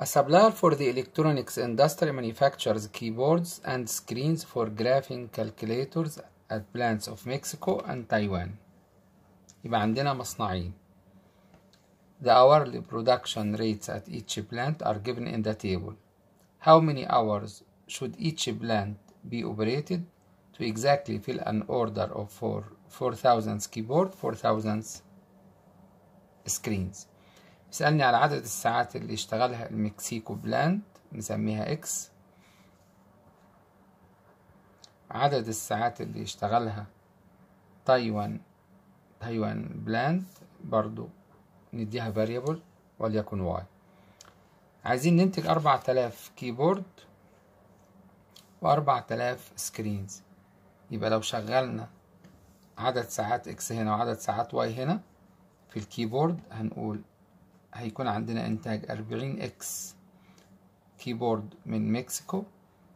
A supplier for the electronics industry manufactures keyboards and screens for graphing calculators at plants of Mexico and Taiwan. يبقى عندنا مصنعين. The hourly production rates at each plant are given in the table. How many hours should each plant be operated to exactly fill an order of for 4000 keyboard 4000 screens يسألني على عدد الساعات اللي اشتغلها المكسيكو بلانت نسميها اكس عدد الساعات اللي اشتغلها تايوان تايوان بلانت برضو نديها variable وليكن واي عايزين ننتج أربعة آلاف كيبورد وأربعة آلاف سكرينز يبقى لو شغلنا عدد ساعات اكس هنا وعدد ساعات واي هنا في الكيبورد هنقول هيكون عندنا انتاج أربعين اكس كيبورد من مكسيكو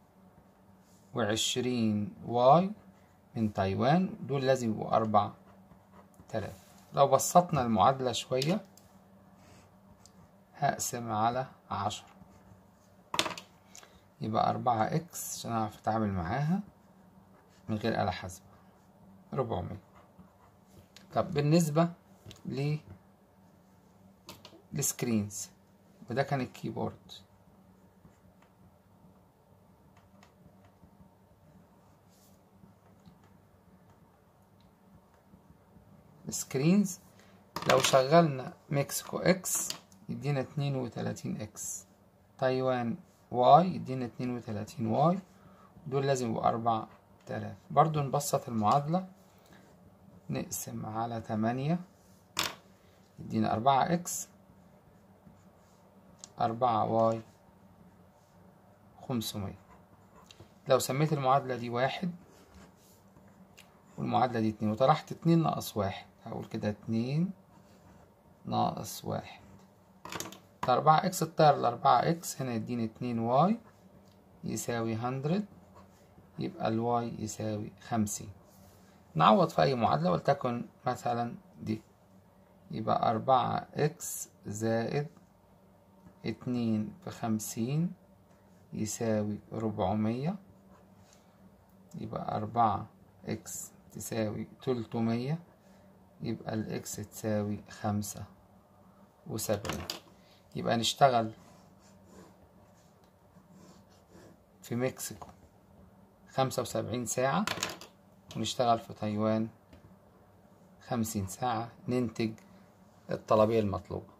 وعشرين واي من تايوان دول لازم يبقوا أربع تلاف لو بسطنا المعادلة شوية هقسم على عشرة يبقى أربعة إكس عشان أعرف أتعامل معاها من غير آلة حاسبة ربعمية طب بالنسبة ل السكرينز وده كان الكيبورد السكرينز لو شغلنا مكسيكو اكس يدينا اتنين وتلاتين اكس تايوان واي يدينا اتنين وتلاتين واي دول لازم يبقوا أربع تلاف برضو نبسط المعادلة نقسم على تمانية يدينا أربعة إكس أربعة واي خمسمية لو سميت المعادلة دي واحد والمعادلة دي اتنين وطرحت اتنين ناقص واحد هقول كده اتنين ناقص واحد أربعة إكس الطير الأربعة إكس هنا يديني اتنين واي يساوي هندرد يبقى الواي يساوي خمسين نعوض في أي معادلة ولتكن مثلا دي يبقى أربعة إكس زائد اتنين في خمسين يساوي ربعمية يبقى أربعة إكس تساوي تلتمية يبقى الإكس تساوي خمسة وسبعين يبقى نشتغل في مكسيكو خمسة وسبعين ساعة ونشتغل في تايوان خمسين ساعة ننتج الطلبية المطلوبة